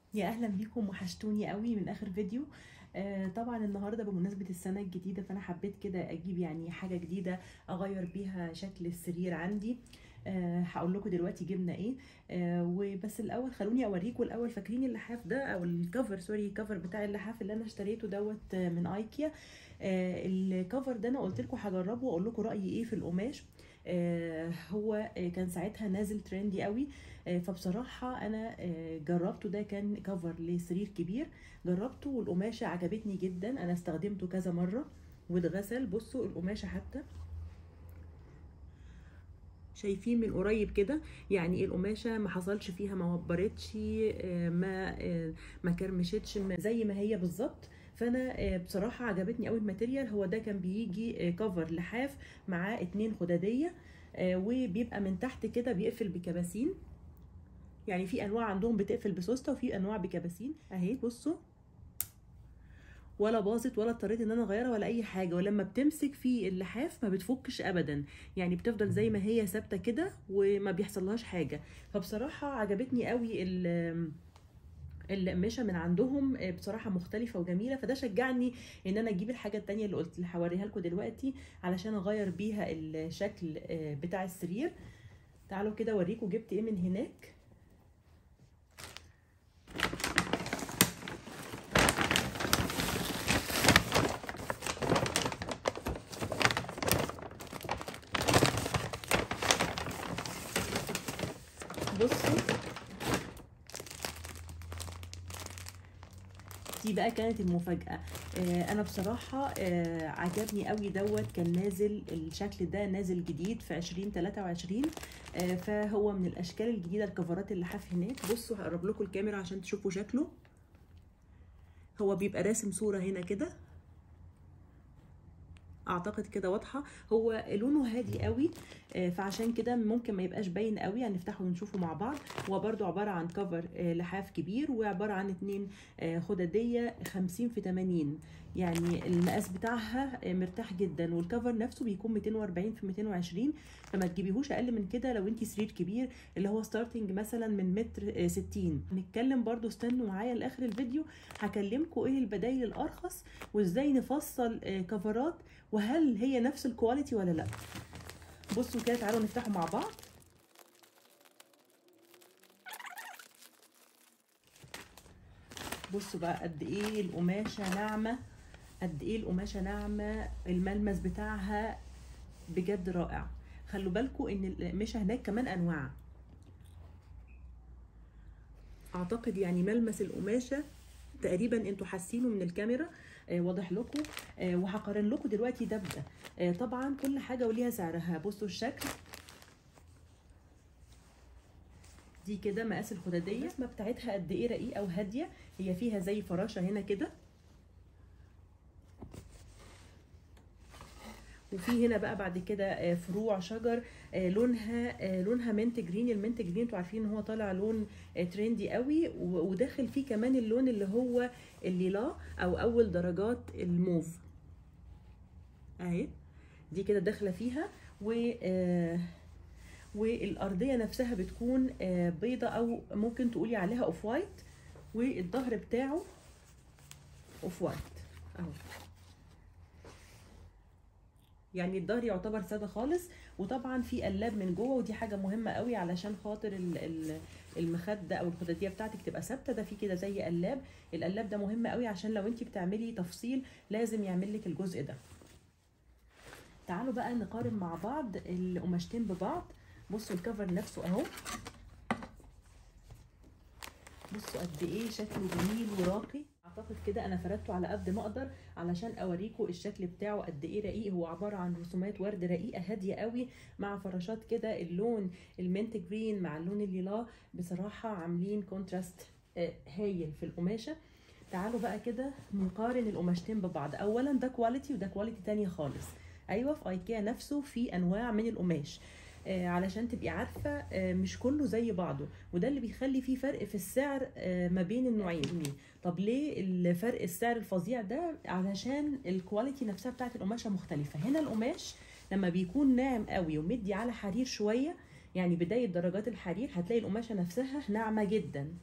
يا اهلا بيكم وحشتوني قوي من اخر فيديو آه طبعا النهارده بمناسبه السنه الجديده فانا حبيت كده اجيب يعني حاجه جديده اغير بيها شكل السرير عندي آه هقول لكم دلوقتي جبنا ايه آه وبس الاول خلوني اوريكم الاول فاكرين اللحاف ده او الكفر سوري الكفر بتاع اللحاف اللي انا اشتريته دوت من ايكيا آه الكفر ده انا قلت لكم هجربه واقول لكم رايي ايه في القماش آه هو آه كان ساعتها نازل ترندي قوي آه فبصراحه انا جربته ده كان كفر لسرير كبير جربته والقماشه عجبتني جدا انا استخدمته كذا مره واتغسل بصوا القماشه حتى شايفين من قريب كده يعني القماشه ما حصلش فيها ما وبرتش ما ما كرمشتش زي ما هي بالظبط فانا بصراحه عجبتني قوي الماتيريال هو ده كان بيجي كفر لحاف معاه اتنين خداديه وبيبقى من تحت كده بيقفل بكباسين يعني في انواع عندهم بتقفل بسوسته وفي انواع بكباسين اهي بصوا ولا باظت ولا اضطريت ان انا اغيرها ولا اي حاجه ولما بتمسك في اللحاف ما بتفكش ابدا يعني بتفضل زي ما هي ثابته كده وما بيحصلهاش حاجه فبصراحه عجبتني قوي القماشه من عندهم بصراحه مختلفه وجميله فده شجعني ان انا اجيب الحاجه التانية اللي قلت اللي هوريها لكم دلوقتي علشان اغير بيها الشكل بتاع السرير تعالوا كده اوريكم جبت ايه من هناك بصوا دي بقى كانت المفاجأة آه أنا بصراحة آه عجبني قوي دوت كان نازل الشكل ده نازل جديد في عشرين تلاتة وعشرين آه فهو من الأشكال الجديدة الكفرات اللحاف هناك بصوا هقرب لكم الكاميرا عشان تشوفوا شكله هو بيبقى راسم صورة هنا كده اعتقد كده واضحه هو لونه هادي قوي فعشان كده ممكن ما يبقاش باين قوي هنفتحه ونشوفه مع بعض هو برده عباره عن كفر لحاف كبير وعباره عن اتنين خداديه 50 في 80 يعني المقاس بتاعها مرتاح جدا والكفر نفسه بيكون 240 في 220 فما تجيبيهوش اقل من كده لو انت سرير كبير اللي هو ستارتنج مثلا من متر 60 هنتكلم برده استنوا معايا لاخر الفيديو هكلمكم ايه البدايل الارخص وازاي نفصل كفرات وهل هي نفس الكواليتي ولا لا بصوا كده تعالوا نفتحه مع بعض بصوا بقى قد ايه القماشه ناعمه قد ايه القماشه ناعمه الملمس بتاعها بجد رائع خلوا بالكم ان القماشه هناك كمان انواع اعتقد يعني ملمس القماشه تقريبا انتوا حاسينه من الكاميرا آه واضح لكم آه وهقارن لكم دلوقتي ده بده آه طبعا كل حاجه وليها سعرها بصوا الشكل دي كده مقاس الخداديه الرسمه بتاعتها قد ايه رقيقه وهاديه هي فيها زي فراشه هنا كده وفي هنا بقى بعد كده فروع شجر لونها لونها منت جرين المنت جرين انتوا عارفين ان هو طالع لون ترندي قوي وداخل فيه كمان اللون اللي هو الليلا او اول درجات الموف اهي دي كده داخله فيها و والارضيه نفسها بتكون بيضه او ممكن تقولي عليها اوف وايت والظهر بتاعه اوف وايت اهو يعني الظهر يعتبر ساده خالص وطبعا في قلاب من جوه ودي حاجه مهمه قوي علشان خاطر المخده او الخداديه بتاعتك تبقى ثابته ده في كده زي قلاب القلاب ده مهم قوي عشان لو انت بتعملي تفصيل لازم يعمل لك الجزء ده تعالوا بقى نقارن مع بعض القماشتين ببعض بصوا الكفر نفسه اهو بصوا قد ايه شكله جميل وراقي اعتقد كده انا فردته على قد ما اقدر علشان اوريكم الشكل بتاعه قد ايه رقيق هو عباره عن رسومات ورد رقيقه هاديه قوي مع فراشات كده اللون المنت جرين مع اللون الليلا بصراحه عاملين كونتراست هايل في القماشه تعالوا بقى كده نقارن القماشتين ببعض اولا ده كواليتي وده كواليتي تانية خالص ايوه في ايكيا نفسه في انواع من القماش آه علشان تبقي عارفه آه مش كله زي بعضه وده اللي بيخلي فيه فرق في السعر آه ما بين النوعين طب ليه الفرق السعر الفظيع ده علشان الكواليتي نفسها بتاعت القماشه مختلفه هنا القماش لما بيكون ناعم قوي ومدي على حرير شويه يعني بدايه درجات الحرير هتلاقي القماشه نفسها ناعمه جدا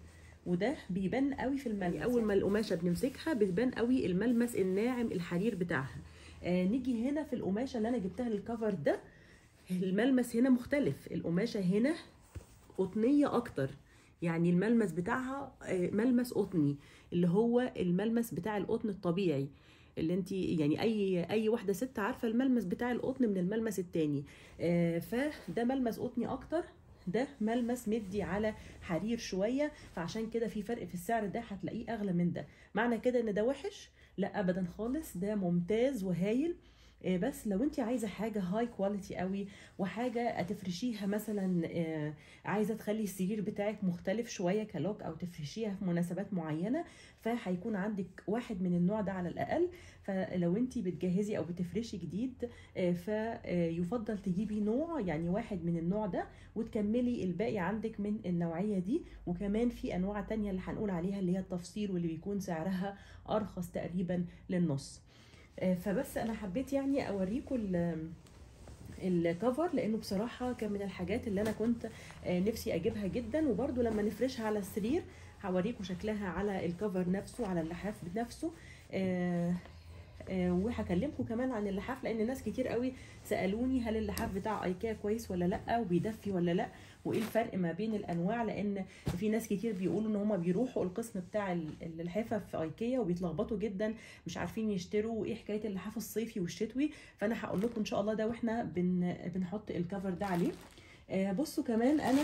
وده بيبان قوي في الملمس اول ما القماشه بنمسكها بتبان قوي الملمس الناعم الحرير بتاعها آه نيجي هنا في القماشه اللي انا جبتها للكفر ده الملمس هنا مختلف القماشه هنا قطنيه اكتر يعني الملمس بتاعها آه، ملمس قطني اللي هو الملمس بتاع القطن الطبيعي اللي انت يعني اي اي واحده ست عارفه الملمس بتاع القطن من الملمس التاني آه، فده ملمس قطني اكتر ده ملمس مدي على حرير شويه فعشان كده في فرق في السعر ده هتلاقيه اغلى من ده معنى كده ان ده وحش لا ابدا خالص ده ممتاز وهايل آه، بس لو انت عايزه حاجه هاي كواليتي قوي وحاجه هتفرشيها مثلا آه، عايزه تخلي السرير بتاعك مختلف شويه كلوك او تفرشيها في مناسبات معينه فهيكون عندك واحد من النوع ده على الاقل فلو انت بتجهزي او بتفرشي جديد آه، فيفضل تجيبي نوع يعني واحد من النوع ده وتكملي الباقي عندك من النوعيه دي وكمان في انواع تانية اللي هنقول عليها اللي هي التفصيل واللي بيكون سعرها ارخص تقريبا للنص آه، فبس انا حبيت يعني اوريكم ال- الكفر لانه بصراحه كان من الحاجات اللي انا كنت آه، نفسي اجيبها جدا وبرده لما نفرشها على السرير هوريكم شكلها على الكفر نفسه على اللحاف بنفسه آه، آه، وهكلمكم كمان عن اللحاف لان ناس كتير قوي سالوني هل اللحاف بتاع ايكيا كويس ولا لا وبيدفي ولا لا وايه الفرق ما بين الانواع لان في ناس كتير بيقولوا ان هم بيروحوا القسم بتاع ال- اللحافه في ايكيا وبيتلخبطوا جدا مش عارفين يشتروا وايه حكايه اللحاف الصيفي والشتوي فانا هقول لكم ان شاء الله ده واحنا بن بنحط الكفر ده عليه آه، بصوا كمان انا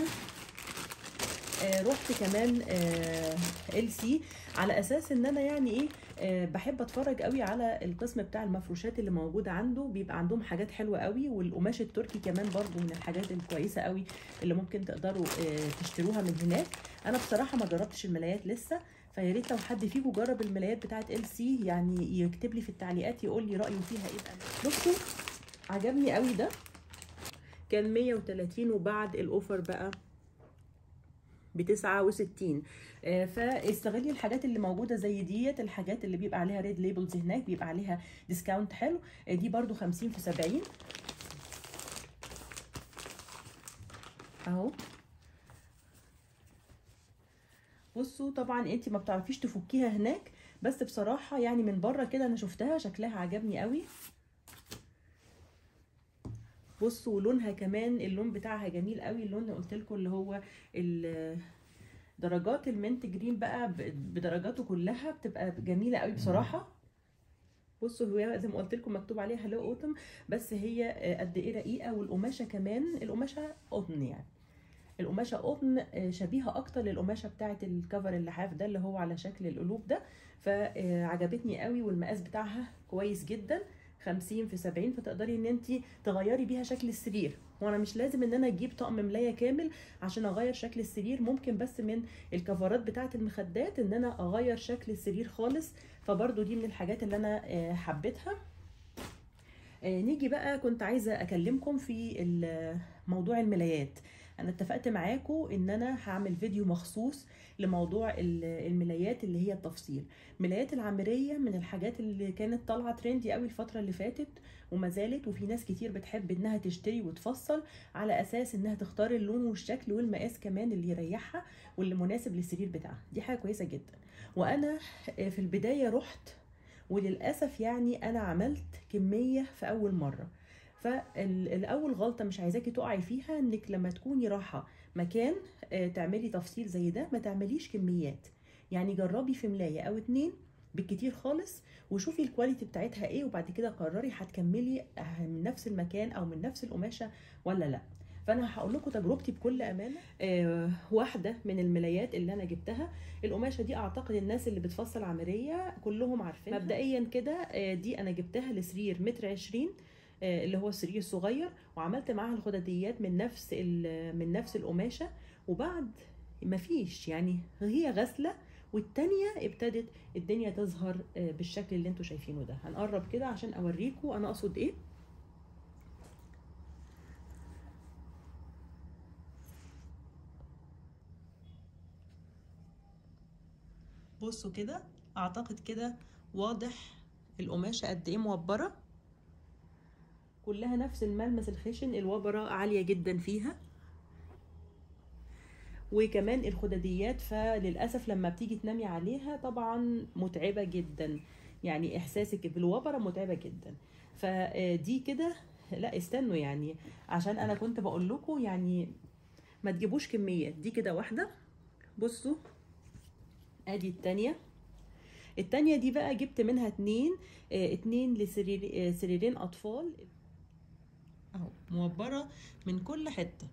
آه، رحت كمان ال سي على اساس ان انا يعني ايه آه، بحب اتفرج قوي على القسم بتاع المفروشات اللي موجوده عنده بيبقى عندهم حاجات حلوه قوي والقماش التركي كمان برضو من الحاجات الكويسه قوي اللي ممكن تقدروا آه، تشتروها من هناك انا بصراحه ما جربتش الملايات لسه فيا ريت لو حد فيكم جرب الملايات بتاعه ال سي يعني يكتب لي في التعليقات يقول لي رايه فيها ايه بقى بصوا عجبني قوي ده كان 130 وبعد الاوفر بقى ب 69 آه، فاستغلي الحاجات اللي موجوده زي ديت الحاجات اللي بيبقى عليها ريد ليبلز هناك بيبقى عليها ديسكاونت حلو آه، دي برضو 50 في 70 اهو بصوا طبعا انت ما بتعرفيش تفكيها هناك بس بصراحه يعني من بره كده انا شفتها شكلها عجبني قوي بصوا لونها كمان اللون بتاعها جميل قوي اللون اللي قلت لكم اللي هو ال- درجات المنت جرين بقى ب- بدرجاته كلها بتبقى جميله قوي بصراحه بصوا هو زي ما قلت لكم مكتوب عليها هلو اوتم بس هي آه، قد ايه رقيقه والقماشه كمان القماشه قطن يعني القماشه قطن آه، شبيهه اكتر للقماشه بتاعه الكفر اللحاف ده اللي هو على شكل القلوب ده فعجبتني قوي والمقاس بتاعها كويس جدا 50 في 70 فتقدري ان انت تغيري بيها شكل السرير وانا مش لازم ان انا اجيب طقم ملايه كامل عشان اغير شكل السرير ممكن بس من الكفرات بتاعه المخدات ان انا اغير شكل السرير خالص فبرضو دي من الحاجات اللي انا آه، حبيتها آه، نيجي بقى كنت عايزه اكلمكم في ال- موضوع الملايات انا اتفقت معاكم ان انا هعمل فيديو مخصوص لموضوع ال- الملايات اللي هي التفصيل ملايات العمريه من الحاجات اللي كانت طالعه ترندي قوي الفتره اللي فاتت وما زالت وفي ناس كتير بتحب انها تشتري وتفصل على اساس انها تختار اللون والشكل والمقاس كمان اللي يريحها واللي مناسب للسرير بتاعها دي حاجه كويسه جدا وانا آه، في البدايه رحت وللاسف يعني انا عملت كميه في اول مره فالاول غلطه مش عايزاكي تقعي فيها انك لما تكوني رايحه مكان آه، تعملي تفصيل زي ده ما تعمليش كميات يعني جربي في ملايه او اتنين بالكتير خالص وشوفي الكواليتي بتاعتها ايه وبعد كده قرري هتكملي آه، من نفس المكان او من نفس القماشه ولا لا فانا هقول لكم تجربتي بكل امانه آه واحده من الملايات اللي انا جبتها القماشه دي اعتقد الناس اللي بتفصل عمليه كلهم عارفينها مبدئيا كده آه دي انا جبتها لسرير متر عشرين آه، اللي هو السرير الصغير وعملت معاها الخدديات من نفس ال- من نفس القماشه وبعد مفيش يعني هي غسله والتانية ابتدت الدنيا تظهر آه، بالشكل اللي انتوا شايفينه ده هنقرب كده عشان اوريكم انا اقصد ايه بصوا كده اعتقد كده واضح القماشه قد ايه موبره كلها نفس الملمس الخشن الوبره عاليه جدا فيها وكمان الخداديات فللاسف لما بتيجي تنامي عليها طبعا متعبه جدا يعني احساسك بالوبره متعبه جدا فدي كده لا استنوا يعني عشان انا كنت بقول لكم يعني ما تجيبوش كميات دي كده واحده بصوا ادي التانية التانية دي بقى جبت منها اتنين اه اتنين لسرير اه سريرين اطفال اهو موبرة من كل حتة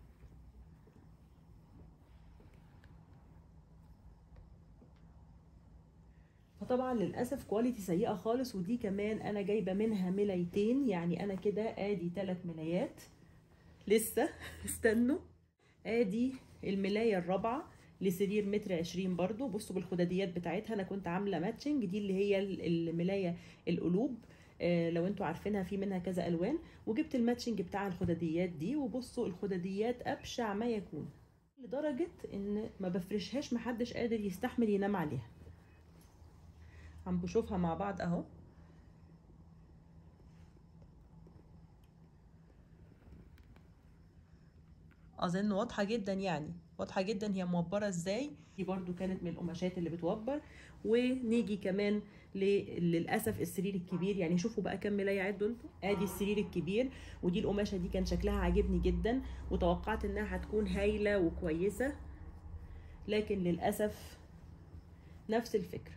فطبعا للاسف كواليتي سيئه خالص ودي كمان انا جايبه منها ملايتين يعني انا كده ادي ثلاث ملايات لسه استنوا ادي الملايه الرابعه لسرير متر عشرين برضو بصوا بالخداديات بتاعتها انا كنت عامله ماتشنج دي اللي هي الملايه القلوب آه لو انتوا عارفينها في منها كذا الوان وجبت الماتشنج بتاع الخداديات دي وبصوا الخداديات ابشع ما يكون لدرجه ان ما بفرشهاش محدش قادر يستحمل ينام عليها عم بشوفها مع بعض اهو اظن واضحه جدا يعني واضحه جدا هي موبره ازاي دي برضو كانت من القماشات اللي بتوبر ونيجي كمان للاسف السرير الكبير يعني شوفوا بقى كم ملايه عدوا انتوا ادي السرير الكبير ودي القماشه دي كان شكلها عاجبني جدا وتوقعت انها هتكون هايله وكويسه لكن للاسف نفس الفكره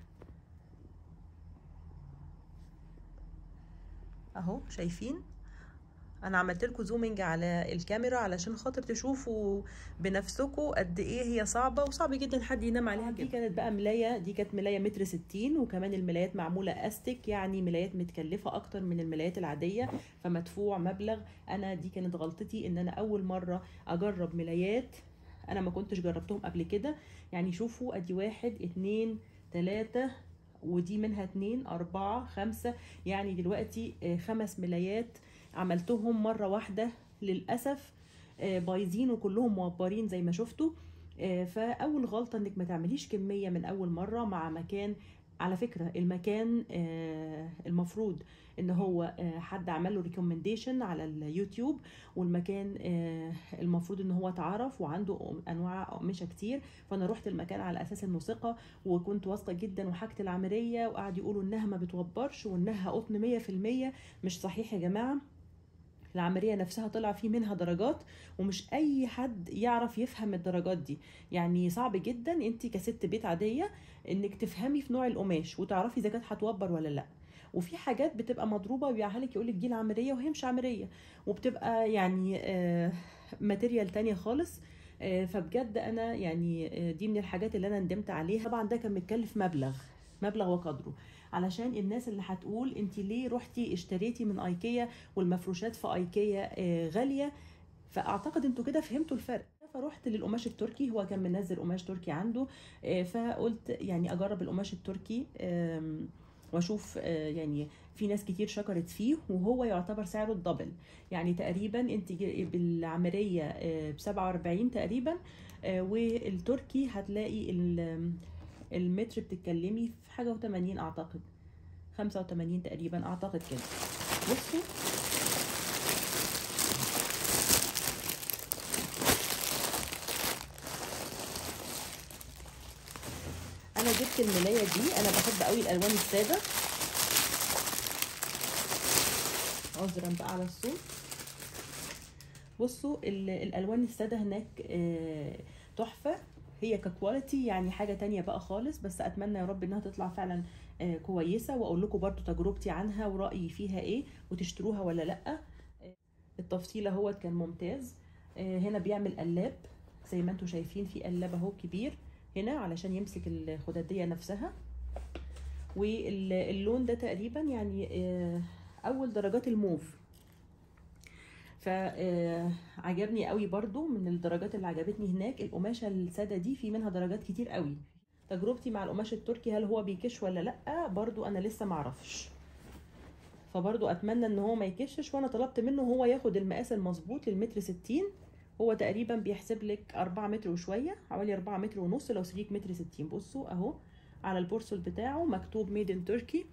اهو شايفين انا عملت لكم زومنج على الكاميرا علشان خاطر تشوفوا بنفسكم قد ايه هي صعبه وصعب جدا حد ينام عليها دي كانت بقى ملايه دي كانت ملايه متر ستين وكمان الملايات معموله استك يعني ملايات متكلفه اكتر من الملايات العاديه فمدفوع مبلغ انا دي كانت غلطتي ان انا اول مره اجرب ملايات انا ما كنتش جربتهم قبل كده يعني شوفوا ادي واحد اتنين تلاته ودي منها اتنين اربعة خمسة يعني دلوقتي خمس ملايات عملتهم مرة واحدة للأسف بايظين وكلهم موبرين زي ما شفتوا فأول غلطة انك ما تعمليش كمية من أول مرة مع مكان على فكرة المكان المفروض ان هو حد عمل له ريكومنديشن على اليوتيوب والمكان المفروض ان هو اتعرف وعنده انواع اقمشه كتير فانا رحت المكان على اساس انه ثقه وكنت واثقه جدا وحاجه العمليه وقعدوا يقولوا انها ما بتوبرش وانها قطن 100% مش صحيح يا جماعه العمليه نفسها طلع فيه منها درجات ومش اي حد يعرف يفهم الدرجات دي يعني صعب جدا انت كست بيت عاديه انك تفهمي في نوع القماش وتعرفي اذا كانت هتوبر ولا لا وفي حاجات بتبقى مضروبه ويبيعها لك يقول لك دي العمليه وهي مش عمليه وبتبقى يعني آه ماتيريال تانية خالص آه فبجد انا يعني آه دي من الحاجات اللي انا ندمت عليها طبعا ده كان متكلف مبلغ مبلغ وقدره علشان الناس اللي هتقول انت ليه رحتي اشتريتي من ايكيا والمفروشات في ايكيا غاليه فاعتقد انتوا كده فهمتوا الفرق فروحت للقماش التركي هو كان منزل قماش تركي عنده فقلت يعني اجرب القماش التركي واشوف يعني في ناس كتير شكرت فيه وهو يعتبر سعره الدبل يعني تقريبا انت بالعمريه ب 47 تقريبا والتركي هتلاقي المتر بتتكلمي في حاجه و80 اعتقد 85 تقريبا اعتقد كده بصوا انا جبت الملايه دي انا بحب قوي الالوان الساده عذرا بقى على الصوت بصوا الالوان الساده هناك تحفه هي ككواليتي يعني حاجه تانية بقى خالص بس اتمنى يا رب انها تطلع فعلا كويسه واقول لكم برضو تجربتي عنها ورايي فيها ايه وتشتروها ولا لا التفصيل اهوت كان ممتاز هنا بيعمل قلاب زي ما انتم شايفين في قلاب اهو كبير هنا علشان يمسك الخداديه نفسها واللون ده تقريبا يعني اول درجات الموف فعجبني قوي برضو من الدرجات اللي عجبتني هناك القماشه الساده دي في منها درجات كتير قوي تجربتي مع القماش التركي هل هو بيكش ولا لا برضو انا لسه معرفش فبرضو اتمنى ان هو ما يكشش وانا طلبت منه هو ياخد المقاس المظبوط للمتر ستين هو تقريبا بيحسب لك أربعة متر وشوية حوالي أربعة متر ونص لو سريك متر ستين بصوا اهو على البورسل بتاعه مكتوب ميد ان تركي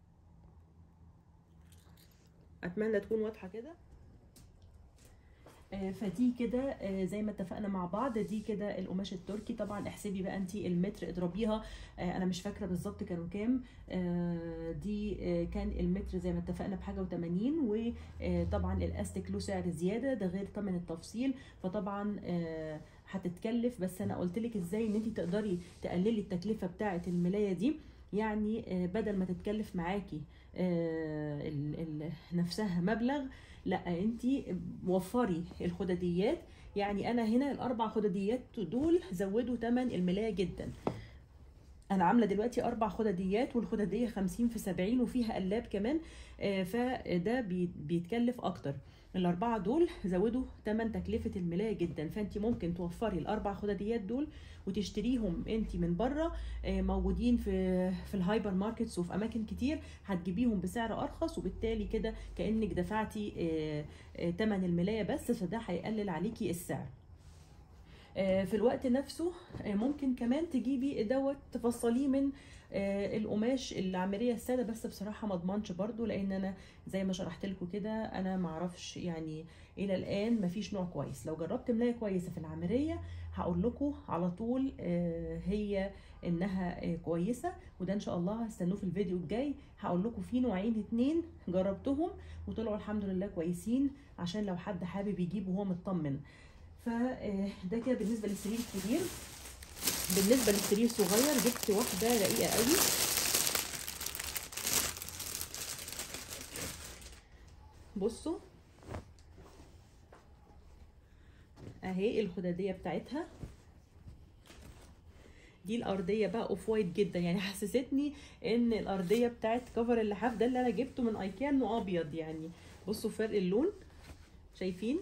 اتمنى تكون واضحه كده آه، فدي كده آه، زي ما اتفقنا مع بعض دي كده القماش التركي طبعا احسبي بقى انت المتر اضربيها آه، انا مش فاكره بالظبط كانوا كام آه، دي آه، كان المتر زي ما اتفقنا بحاجه و80 وطبعا الاستيك له سعر زياده ده غير ثمن التفصيل فطبعا آه، هتتكلف بس انا قلت لك ازاي ان انت تقدري تقللي التكلفه بتاعه الملايه دي يعني آه، بدل ما تتكلف معاكي آه، ال- ال- نفسها مبلغ لا انت وفري الخدديات يعني انا هنا الاربع خدديات دول زودوا ثمن الملايه جدا انا عامله دلوقتي اربع خدديات والخدديه 50 في 70 وفيها قلاب كمان آه، فده بي- بيتكلف اكتر الاربعه دول زودوا ثمن تكلفه الملايه جدا فانت ممكن توفري الاربع خدديات دول وتشتريهم انت من بره آه، موجودين في في الهايبر ماركتس وفي اماكن كتير هتجيبيهم بسعر ارخص وبالتالي كده كانك دفعتي آه، آه، تمن الملايه بس فده هيقلل عليكي السعر آه، في الوقت نفسه آه، ممكن كمان تجيبي دوت تفصليه من آه، القماش العمليه الساده بس بصراحه ما اضمنش برضو لان انا زي ما شرحت لكم كده انا ما اعرفش يعني الى الان ما فيش نوع كويس لو جربت ملايه كويسه في العمليه هقول لكم على طول آه، هي انها آه، كويسه وده ان شاء الله هستنوه في الفيديو الجاي هقول لكم في نوعين اتنين جربتهم وطلعوا الحمد لله كويسين عشان لو حد حابب يجيب وهو مطمن فده كده بالنسبه للسرير الكبير بالنسبه للسرير الصغير جبت واحده رقيقه قوي بصوا اهي الخداديه بتاعتها دي الارضيه بقى اوف وايت جدا يعني حسستني ان الارضيه بتاعت كفر اللحاف ده اللي انا جبته من ايكيا انه ابيض يعني بصوا فرق اللون شايفين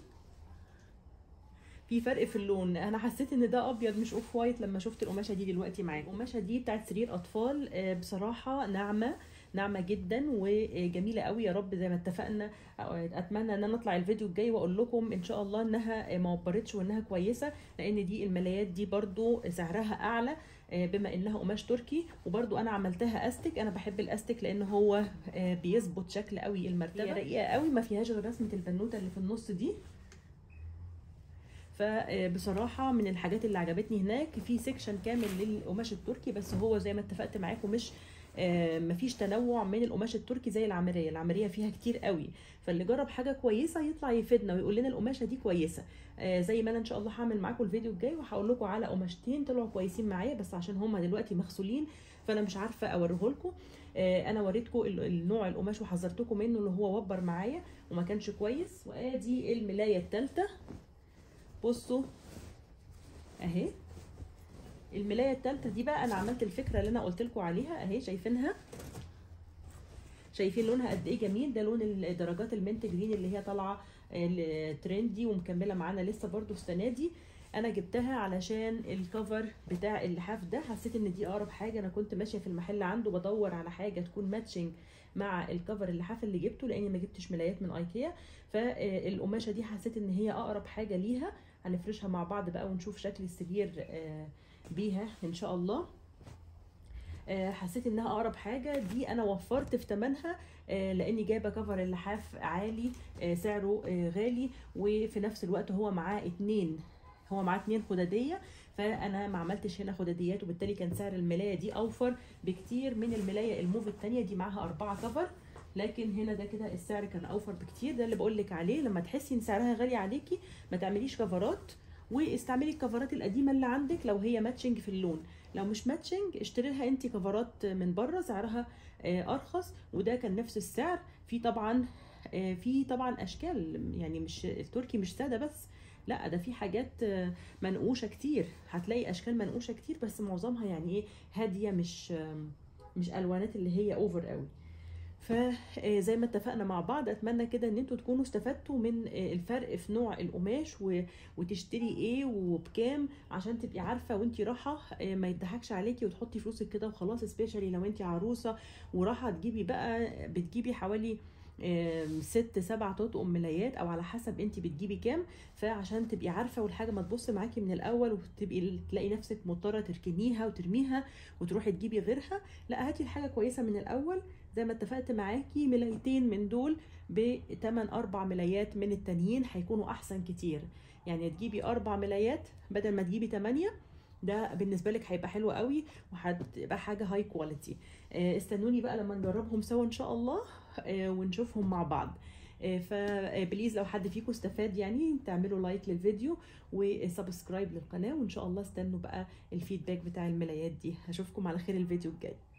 في فرق في اللون انا حسيت ان ده ابيض مش اوف وايت لما شفت القماشه دي دلوقتي معاكم القماشه دي بتاعت سرير اطفال آه، بصراحه ناعمه ناعمه جدا وجميله قوي يا رب زي ما اتفقنا اتمنى ان انا اطلع الفيديو الجاي واقول لكم ان شاء الله انها ما وبرتش وانها كويسه لان دي الملايات دي برضو سعرها اعلى آه، بما انها قماش تركي وبرضو انا عملتها استك انا بحب الاستك لان هو آه، بيظبط شكل قوي المرتبه هي رقيقه قوي ما فيهاش غير رسمه البنوته اللي في النص دي فبصراحة من الحاجات اللي عجبتني هناك في سيكشن كامل للقماش التركي بس هو زي ما اتفقت معاكم مش آه، مفيش تنوع من القماش التركي زي العمرية العمرية فيها كتير قوي فاللي جرب حاجة كويسة يطلع يفيدنا ويقول لنا القماشة دي كويسة آه، زي ما انا ان شاء الله هعمل معاكم الفيديو الجاي وهقول لكم على قماشتين طلعوا كويسين معايا بس عشان هما دلوقتي مغسولين فانا مش عارفة اوريه لكم آه، انا وريتكم ال- النوع القماش وحذرتكم منه اللي هو وبر معايا وما كانش كويس وادي الملاية الثالثة بصوا اهي الملايه الثالثه دي بقى انا عملت الفكره اللي انا قلت لكم عليها اهي شايفينها شايفين لونها قد ايه جميل ده لون الدرجات المنت جرين اللي هي طالعه الترندي ومكمله معانا لسه برضو السنه دي انا جبتها علشان الكفر بتاع اللحاف ده حسيت ان دي اقرب حاجه انا كنت ماشيه في المحل عنده بدور على حاجه تكون ماتشنج مع الكفر اللحاف اللي جبته لاني ما جبتش ملايات من ايكيا فالقماشه دي حسيت ان هي اقرب حاجه ليها هنفرشها مع بعض بقى ونشوف شكل السرير آه، بيها ان شاء الله آه، حسيت انها اقرب حاجه دي انا وفرت في ثمنها آه، لاني جايبه كفر اللحاف عالي آه، سعره آه، غالي وفي نفس الوقت هو معاه اتنين هو معاه اتنين خداديه فانا ما عملتش هنا خداديات وبالتالي كان سعر الملايه دي اوفر بكتير من الملايه الموف التانية دي معاها اربعة كفر لكن هنا ده كده السعر كان اوفر بكتير ده اللي بقول لك عليه لما تحسي ان سعرها غالي عليكي ما تعمليش كفرات واستعملي الكفرات القديمه اللي عندك لو هي ماتشنج في اللون لو مش ماتشنج اشتري لها انت كفرات من بره سعرها آه، ارخص وده كان نفس السعر في طبعا آه، في طبعا اشكال يعني مش التركي مش ساده بس لا ده في حاجات آه، منقوشه كتير هتلاقي اشكال منقوشه كتير بس معظمها يعني ايه هاديه مش آم، مش الوانات اللي هي اوفر قوي فزي ما اتفقنا مع بعض اتمنى كده ان انتوا تكونوا استفدتوا من آه، الفرق في نوع القماش و- وتشتري ايه وبكام عشان تبقي عارفه وانتي رايحه آه، ما يضحكش عليكي وتحطي فلوسك كده وخلاص سبيشالي لو انتي عروسه ورايحه تجيبي بقى بتجيبي حوالي آم، ست سبع تطقم ملايات او على حسب انت بتجيبي كام فعشان تبقي عارفه والحاجه ما تبص معاكي من الاول وتبقي تلاقي نفسك مضطره تركنيها وترميها وتروحي تجيبي غيرها لا هاتي الحاجه كويسه من الاول زي ما اتفقت معاكي ملايتين من دول بتمن اربع ملايات من التانيين هيكونوا احسن كتير يعني تجيبي اربع ملايات بدل ما تجيبي تمانية ده بالنسبه لك هيبقى حلو قوي وهتبقى حاجه هاي كواليتي استنوني بقى لما نجربهم سوا ان شاء الله آه، ونشوفهم مع بعض آه، فبليز لو حد فيكم استفاد يعني تعملوا لايك للفيديو وسبسكرايب للقناه وان شاء الله استنوا بقى الفيدباك بتاع الملايات دي هشوفكم على خير الفيديو الجاي